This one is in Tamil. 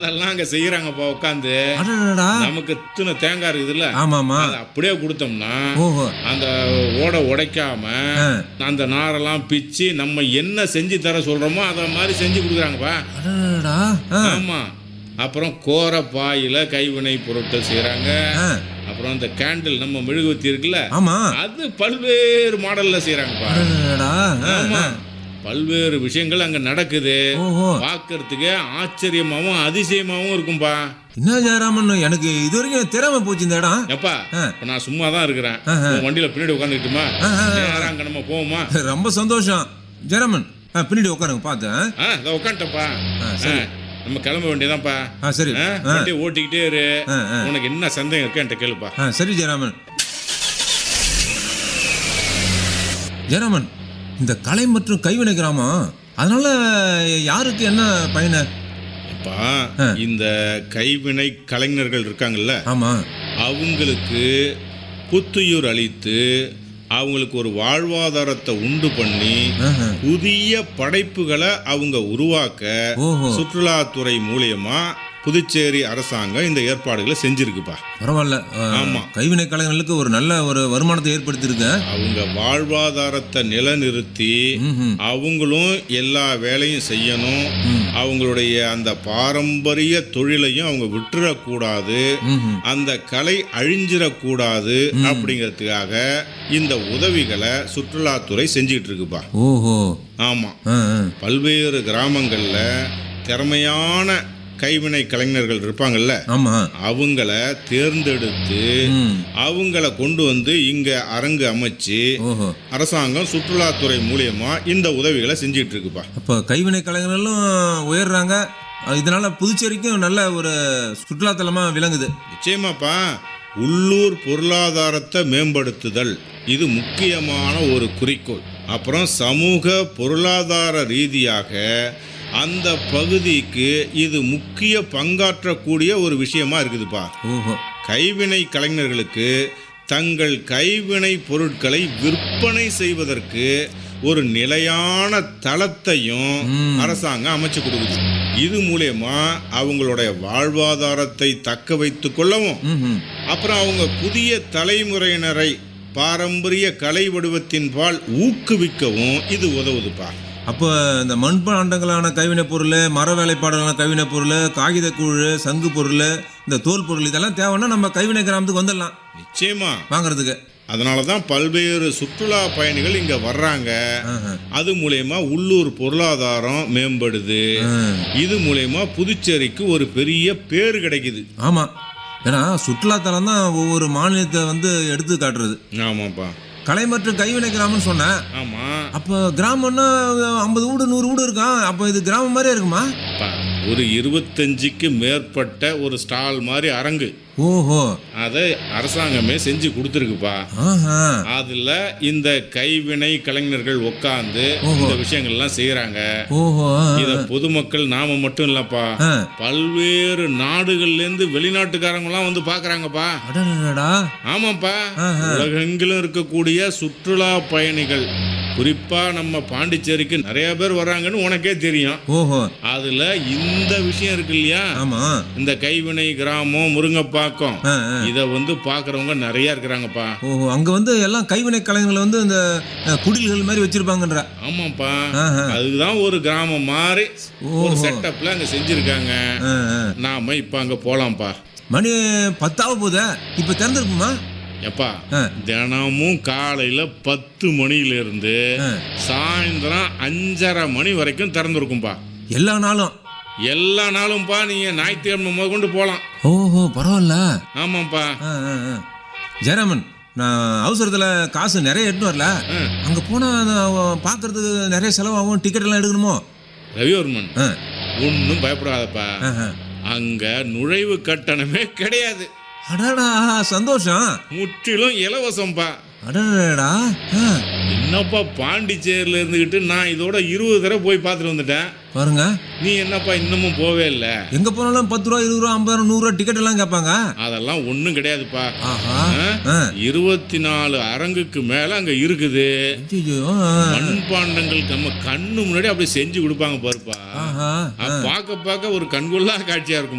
அதெல்லாம் அங்க செய்யறாங்கப்பா உட்காந்து அடடடா நமக்கு இத்தனை தேங்காய் இருக்குதுல்ல ஆமாமா அதை அப்படியே கொடுத்தோம்னா ஓஹோ அந்த ஓடை உடைக்காம ஆ. அந்த நாரெல்லாம் பிச்சு நம்ம என்ன செஞ்சு தர சொல்றோமோ அதை மாதிரி செஞ்சு கொடுக்குறாங்கப்பா அடடடா ஆ, ஆமா அப்புறம் கோர பாயில கைவினை பொருட்கள் செய்யறாங்க ஆ, அப்புறம் அந்த கேண்டில் நம்ம மெழுகுவத்தி இருக்குல்ல ஆமா அது பல்வேறு மாடல்ல செய்யறாங்கப்பா அடடடா ஆ, ஆமா ஆ. பல்வேறு விஷயங்கள் அங்க நடக்குது ஓஹோ பார்க்கறதுக்கு ஆச்சரியமாவும் அதிசயமாவும் இருக்கும்பா என்ன ஜெயராமன் எனக்கு இது வரைக்கும் திறமை போச்சு இந்த இடம் எப்பா ஆ. இப்ப நான் சும்மா தான் இருக்கிறேன் ஆஹா. உன் வண்டியில பின்னாடி உட்காந்துக்கிட்டுமா ஆ, ஆ, ஆ. நேரா அங்க நம்ம போவோமா ரொம்ப சந்தோஷம் ஜெயராமன் ஆ, பின்னாடி உட்காருங்க பார்த்தேன் ஆ இதை உட்காந்துட்டப்பா ஆ, சரி. நம்ம கிளம்ப வேண்டியதான்ப்பா ஆ சரி ஆ, ஆ, வண்டியை ஓட்டிக்கிட்டே இரு ஆ, ஆ. உனக்கு என்ன சந்தேகம் இருக்கு என்கிட்ட கேளுப்பா ஆ சரி ஜெயராமன் ஜெயராமன் இந்த கலை மற்றும் கைவினை கிராமம் அதனால யாருக்கு என்ன பயனு அப்பா ஆ. இந்த கைவினை கலைஞர்கள் இருக்காங்கல்ல ஆமா அவங்களுக்கு புத்துயிர் அளித்து அவங்களுக்கு ஒரு வாழ்வாதாரத்தை உண்டு பண்ணி ஆஹா. புதிய படைப்புகளை அவங்க உருவாக்க ஓஹோ சுற்றுலாத்துறை மூலியமா புதுச்சேரி அரசாங்கம் இந்த ஏற்பாடுகளை செஞ்சிருக்குப்பா பரவாயில்ல ஆ, ஆமா. கைவினை கலைஞர்களுக்கு ஒரு நல்ல ஒரு வருமானத்தை ஏற்படுத்தியிருக்கேன் அவங்க வாழ்வாதாரத்தை நிலைநிறுத்தி ம்ஹும். அவங்களும் எல்லா வேலையும் செய்யணும் ம். அவங்களுடைய அந்த பாரம்பரிய தொழிலையும் அவங்க விட்டுறக்கூடாது ம்ஹும். அந்த கலை அழிஞ்சிடக்கூடாது அப்படிங்கிறதுக்காக இந்த உதவிகளை சுற்றுலாத்துறை செஞ்சுக்கிட்டு இருக்குப்பா ஓஹோ ஆமா ஆ, ஆ. பல்வேறு கிராமங்கள்ல திறமையான கைவினை கலைஞர்கள் இருப்பாங்கல்ல ஆமா அவங்கள தேர்ந்தெடுத்து ம். அவங்கள கொண்டு வந்து இங்க அரங்கு அமைச்சு ஓஹோ அரசாங்கம் சுற்றுலாத்துறை மூலியமா இந்த உதவிகளை செஞ்சுட்டு இருக்குப்பா அப்போ கைவினை கலைஞர்களும் உயர்றாங்க அஹ் இதனால புதுச்சேரிக்கும் நல்ல ஒரு சுற்றுலாத்தலமா விளங்குது நிச்சயமாப்பா உள்ளூர் பொருளாதாரத்தை மேம்படுத்துதல் இது முக்கியமான ஒரு குறிக்கோள் அப்புறம் சமூக பொருளாதார ரீதியாக அந்த பகுதிக்கு இது முக்கிய பங்காற்றக்கூடிய ஒரு விஷயமா இருக்குதுப்பா ஓஹோ கைவினை கலைஞர்களுக்கு தங்கள் கைவினை பொருட்களை விற்பனை செய்வதற்கு ஒரு நிலையான தளத்தையும் ம். அரசாங்கம் அமைச்சு கொடுக்குது இது மூலயமா அவங்களுடைய வாழ்வாதாரத்தை தக்க வைத்துக் கொள்ளவும் ம்ஹும். அப்புறம் அவங்க புதிய தலைமுறையினரை பாரம்பரிய கலை வடிவத்தின் பால் ஊக்குவிக்கவும் இது உதவுதுப்பா அப்போ இந்த மண்பாண்டங்களான கைவினை பொருள் மர வேலைப்பாடுகளான கைவினை பொருள் காகித கூழ் சங்கு பொருள் இந்த தோல் பொருள் இதெல்லாம் தேவைன்னா நம்ம கைவினை கிராமத்துக்கு வந்துடலாம் நிச்சயமா வாங்குறதுக்கு அதனால தான் பல்வேறு சுற்றுலா பயணிகள் இங்க வர்றாங்க ஆஹா. அது மூலயமா உள்ளூர் பொருளாதாரம் மேம்படுது ஆ. இது மூலயமா புதுச்சேரிக்கு ஒரு பெரிய பேர் கிடைக்குது ஆமா ஏன்னா சுற்றுலாத்தலம் தான் ஒவ்வொரு மாநிலத்தை வந்து எடுத்து காட்டுறது ஆமாப்பா கலை மற்றும் கைவினை கிராமம்னு சொன்னேன் ஆமா அப்போ கிராமம்னா ஐம்பது வீடு நூறு வீடு இருக்கான் அப்போ இது கிராமம் மாதிரியே இருக்குமா அப்பா, ஒரு இருபத்தஞ்சுக்கு மேற்பட்ட ஒரு ஸ்டால் மாதிரி அரங்கு ஓஹோ அதை அரசாங்கமே செஞ்சு கொடுத்துருக்குப்பா ஆஹா அதுல இந்த கைவினை கலைஞர்கள் உட்காந்து ஓஹோ. இந்த விஷயங்கள்லாம் செய்யறாங்க ஓஹோ ஆ, இத பொதுமக்கள் நாம மட்டும் இல்லப்பா ஆ. பல்வேறு நாடுகள்ல இருந்து வெளிநாட்டுக்காரங்களாம் வந்து பாக்குறாங்கப்பா அடடடடா ஆமாப்பா ஆஹா. உலகெங்கிலும் இருக்கக்கூடிய சுற்றுலா பயணிகள் குறிப்பா நம்ம பாண்டிச்சேரிக்கு நிறைய பேர் வர்றாங்கன்னு உனக்கே தெரியும் ஓஹோ அதுல இந்த விஷயம் இருக்கு இல்லையா ஆமா இந்த கைவினை கிராமம் முருங்கப்பாக்கம் ஆ, ஆ. இத வந்து பாக்குறவங்க நிறைய இருக்கிறாங்க ஓஹோ அங்க வந்து எல்லாம் கைவினை கலைஞர்கள் வந்து இந்த அஹ், குடில்கள் மாதிரி வச்சிருப்பாங்கன்ற ஆமாப்பா ஆஹா. அதுதான் ஒரு கிராமம் மாதிரி ஒரு ஓஹோ. செட்டப்ல அங்க செஞ்சிருக்காங்க ஆ, ஆ. நாம இப்ப அங்க போலாம்ப்பா மணி பத்தாவது போதா இப்ப திறந்துருக்குமா எப்பா ஆ. தினமும் காலையில பத்து மணியில இருந்து ஆ. சாயந்தரம் அஞ்சரை மணி வரைக்கும் திறந்துருக்கும்பா எல்லா நாளும் எல்லா நாளும்பா நீங்க ஞாயிற்றுக்கிழமை முதல் கொண்டு போலாம் ஓஹோ பரவாயில்ல ஆமாப்பா ஆ, ஆ, ஆ. ஜெயராமன் நான் அவசரத்துல காசு நிறைய எடுத்து வரல ஆ. அங்க போனா நான் பார்க்கறதுக்கு நிறைய செலவாகும் டிக்கெட் எல்லாம் எடுக்கணுமோ ரவிவர்மன் ஆ, ஒன்றும் பயப்படாதப்பா ஆ, ஆ. அங்க நுழைவு கட்டணமே கிடையாது அடடா சந்தோஷம் முற்றிலும் இலவசம்பா அடடா ஆ, என்னப்பா பாண்டிச்சேரியில இருந்துகிட்டு நான் இதோட இருபது தடவை போய் பார்த்துட்டு வந்துட்டேன் பாருங்க நீ என்னப்பா இன்னமும் போவே இல்ல எங்க போனாலும் பத்து ரூபா இருபது ரூபா ஐம்பது ரூபா நூறு ரூபா டிக்கெட் எல்லாம் கேட்பாங்க அதெல்லாம் ஒண்ணும் கிடையாதுப்பா ஆஹா ஆ? ஆ. இருபத்தி நாலு அரங்குக்கு மேல அங்க இருக்குது ஐயையோ, ஆ. மண்பாண்டங்கள் நம்ம கண்ணு முன்னாடி அப்படியே செஞ்சு கொடுப்பாங்க பாருப்பா ஆஹா பார்க்க பார்க்க ஒரு கண்கொள்ளா காட்சியா இருக்கும்